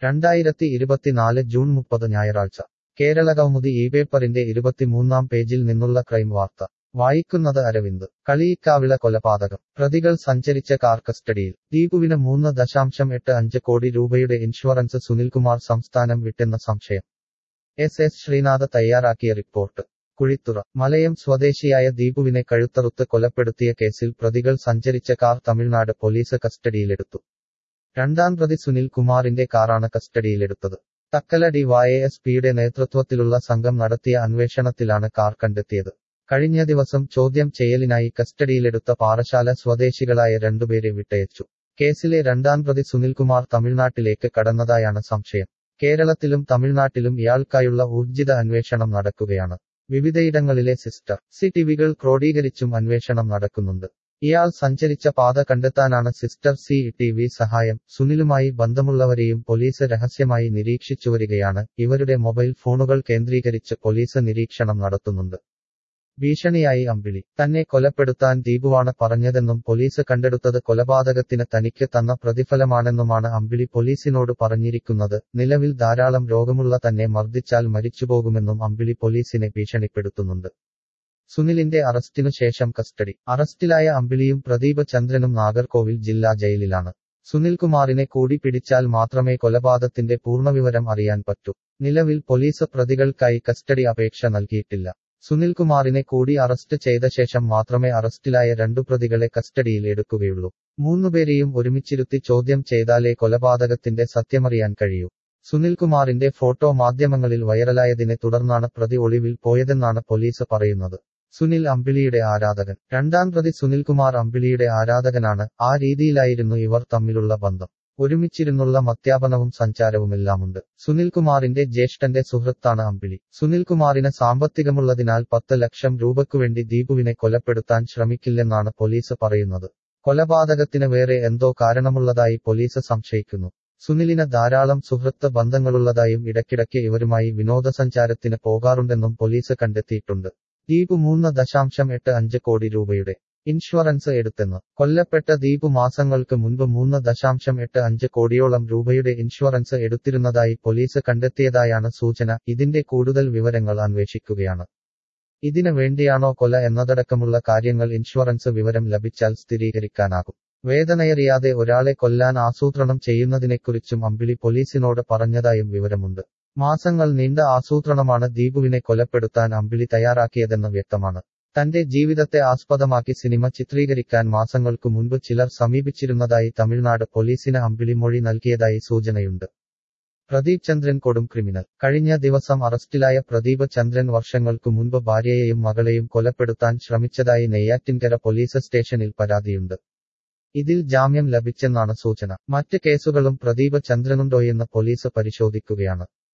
രണ്ടായിരത്തി ഇരുപത്തിനാല് ജൂൺ മുപ്പത് ഞായറാഴ്ച കേരളകൗമുദി ഈ പേപ്പറിന്റെ ഇരുപത്തിമൂന്നാം പേജിൽ നിന്നുള്ള ക്രൈം വാർത്ത വായിക്കുന്നത് അരവിന്ദ് കളിയിക്കാവിള കൊലപാതകം പ്രതികൾ സഞ്ചരിച്ച കാർ കസ്റ്റഡിയിൽ ദീപുവിന് മൂന്ന് ദശാംശം എട്ട് അഞ്ച് കോടി രൂപയുടെ ഇൻഷുറൻസ് സുനിൽകുമാർ സംസ്ഥാനം വിട്ടെന്ന സംശയം എസ് എസ് ശ്രീനാഥ് തയ്യാറാക്കിയ റിപ്പോർട്ട് കുഴിത്തുറ മലയം സ്വദേശിയായ ദീപുവിനെ കഴുത്തറുത്ത് കൊലപ്പെടുത്തിയ കേസിൽ പ്രതികൾ സഞ്ചരിച്ച കാർ തമിഴ്നാട് പോലീസ് കസ്റ്റഡിയിലെടുത്തു രണ്ടാം പ്രതി സുനിൽ കുമാറിന്റെ കാറാണ് കസ്റ്റഡിയിലെടുത്തത് തക്കല ഡി വൈ എസ് പിയുടെ നേതൃത്വത്തിലുള്ള സംഘം നടത്തിയ അന്വേഷണത്തിലാണ് കാർ കണ്ടെത്തിയത് കഴിഞ്ഞ ദിവസം ചോദ്യം ചെയ്യലിനായി കസ്റ്റഡിയിലെടുത്ത പാറശാല സ്വദേശികളായ രണ്ടുപേരെ വിട്ടയച്ചു കേസിലെ രണ്ടാം പ്രതി സുനിൽകുമാർ തമിഴ്നാട്ടിലേക്ക് കടന്നതായാണ് സംശയം കേരളത്തിലും തമിഴ്നാട്ടിലും ഇയാൾക്കായുള്ള ഊർജിത അന്വേഷണം നടക്കുകയാണ് വിവിധയിടങ്ങളിലെ സിസ്റ്റർ സി ടിവികൾ ക്രോഡീകരിച്ചും അന്വേഷണം നടക്കുന്നുണ്ട് ഇയാൾ സഞ്ചരിച്ച പാത കണ്ടെത്താനാണ് സിസ്റ്റർ സി ടി വി സഹായം സുനിലുമായി ബന്ധമുള്ളവരെയും പോലീസ് രഹസ്യമായി നിരീക്ഷിച്ചുവരികയാണ് ഇവരുടെ മൊബൈൽ ഫോണുകൾ കേന്ദ്രീകരിച്ച് പോലീസ് നിരീക്ഷണം നടത്തുന്നുണ്ട് ഭീഷണിയായി അമ്പിളി തന്നെ കൊലപ്പെടുത്താൻ ദീപുവാണ് പറഞ്ഞതെന്നും പോലീസ് കണ്ടെടുത്തത് കൊലപാതകത്തിന് തനിക്ക് തന്ന പ്രതിഫലമാണെന്നുമാണ് അമ്പിളി പോലീസിനോട് പറഞ്ഞിരിക്കുന്നത് നിലവിൽ ധാരാളം രോഗമുള്ള തന്നെ മർദ്ദിച്ചാൽ മരിച്ചുപോകുമെന്നും അമ്പിളി പോലീസിനെ ഭീഷണിപ്പെടുത്തുന്നുണ്ട് സുനിലിന്റെ അറസ്റ്റിനു ശേഷം കസ്റ്റഡി അറസ്റ്റിലായ അമ്പിളിയും പ്രദീപ് ചന്ദ്രനും നാഗർകോവിൽ ജില്ലാ ജയിലിലാണ് സുനിൽകുമാറിനെ കൂടി പിടിച്ചാൽ മാത്രമേ കൊലപാതകത്തിന്റെ പൂർണ്ണവിവരം അറിയാൻ പറ്റൂ നിലവിൽ പോലീസ് പ്രതികൾക്കായി കസ്റ്റഡി അപേക്ഷ നൽകിയിട്ടില്ല സുനിൽകുമാറിനെ കൂടി അറസ്റ്റ് ചെയ്ത ശേഷം മാത്രമേ അറസ്റ്റിലായ രണ്ടു പ്രതികളെ കസ്റ്റഡിയിൽ എടുക്കുകയുള്ളൂ മൂന്നുപേരെയും ഒരുമിച്ചിരുത്തി ചോദ്യം ചെയ്താലേ കൊലപാതകത്തിന്റെ സത്യമറിയാൻ കഴിയൂ സുനിൽകുമാറിന്റെ ഫോട്ടോ മാധ്യമങ്ങളിൽ വൈറലായതിനെ തുടർന്നാണ് പ്രതി ഒളിവിൽ പോയതെന്നാണ് പോലീസ് പറയുന്നത് സുനിൽ അമ്പിളിയുടെ ആരാധകൻ രണ്ടാം പ്രതി സുനിൽകുമാർ അമ്പിളിയുടെ ആരാധകനാണ് ആ രീതിയിലായിരുന്നു ഇവർ തമ്മിലുള്ള ബന്ധം ഒരുമിച്ചിരുന്നുള്ള മത്യാപനവും സഞ്ചാരവുമെല്ലാമുണ്ട് സുനിൽകുമാറിന്റെ ജ്യേഷ്ഠന്റെ സുഹൃത്താണ് അമ്പിളി സുനിൽകുമാറിന് സാമ്പത്തികമുള്ളതിനാൽ പത്ത് ലക്ഷം രൂപയ്ക്കുവേണ്ടി ദീപുവിനെ കൊലപ്പെടുത്താൻ ശ്രമിക്കില്ലെന്നാണ് പോലീസ് പറയുന്നത് കൊലപാതകത്തിന് വേറെ എന്തോ കാരണമുള്ളതായി പോലീസ് സംശയിക്കുന്നു സുനിലിന് ധാരാളം സുഹൃത്ത് ബന്ധങ്ങളുള്ളതായും ഇടയ്ക്കിടയ്ക്ക് ഇവരുമായി വിനോദസഞ്ചാരത്തിന് പോകാറുണ്ടെന്നും പോലീസ് കണ്ടെത്തിയിട്ടുണ്ട് ദീപു മൂന്ന് ദശാംശം എട്ട് അഞ്ച് കോടി രൂപയുടെ ഇൻഷുറൻസ് എടുത്തെന്ന് കൊല്ലപ്പെട്ട ദീപു മാസങ്ങൾക്ക് മുൻപ് മൂന്ന് ദശാംശം എട്ട് അഞ്ച് കോടിയോളം രൂപയുടെ ഇൻഷുറൻസ് എടുത്തിരുന്നതായി പോലീസ് കണ്ടെത്തിയതായാണ് സൂചന ഇതിന്റെ കൂടുതൽ വിവരങ്ങൾ അന്വേഷിക്കുകയാണ് ഇതിനു വേണ്ടിയാണോ കൊല എന്നതടക്കമുള്ള കാര്യങ്ങൾ ഇൻഷുറൻസ് വിവരം ലഭിച്ചാൽ സ്ഥിരീകരിക്കാനാകും വേദനയറിയാതെ ഒരാളെ കൊല്ലാൻ ആസൂത്രണം ചെയ്യുന്നതിനെക്കുറിച്ചും അമ്പിളി പോലീസിനോട് പറഞ്ഞതായും വിവരമുണ്ട് മാസങ്ങൾ നീണ്ട ആസൂത്രണമാണ് ദീപുവിനെ കൊലപ്പെടുത്താൻ അമ്പിളി തയ്യാറാക്കിയതെന്ന് വ്യക്തമാണ് തന്റെ ജീവിതത്തെ ആസ്പദമാക്കി സിനിമ ചിത്രീകരിക്കാൻ മാസങ്ങൾക്കു മുൻപ് ചിലർ സമീപിച്ചിരുന്നതായി തമിഴ്നാട് പോലീസിന് അമ്പിളി മൊഴി നൽകിയതായി സൂചനയുണ്ട് പ്രദീപ് ചന്ദ്രൻ കൊടും ക്രിമിനൽ കഴിഞ്ഞ ദിവസം അറസ്റ്റിലായ പ്രദീപ് ചന്ദ്രൻ വർഷങ്ങൾക്കു മുൻപ് ഭാര്യയെയും മകളെയും കൊലപ്പെടുത്താൻ ശ്രമിച്ചതായി നെയ്യാറ്റിൻകര പോലീസ് സ്റ്റേഷനിൽ പരാതിയുണ്ട് ഇതിൽ ജാമ്യം ലഭിച്ചെന്നാണ് സൂചന മറ്റ് കേസുകളും പ്രദീപ് ചന്ദ്രനുണ്ടോയെന്ന് പോലീസ് പരിശോധിക്കുകയാണ്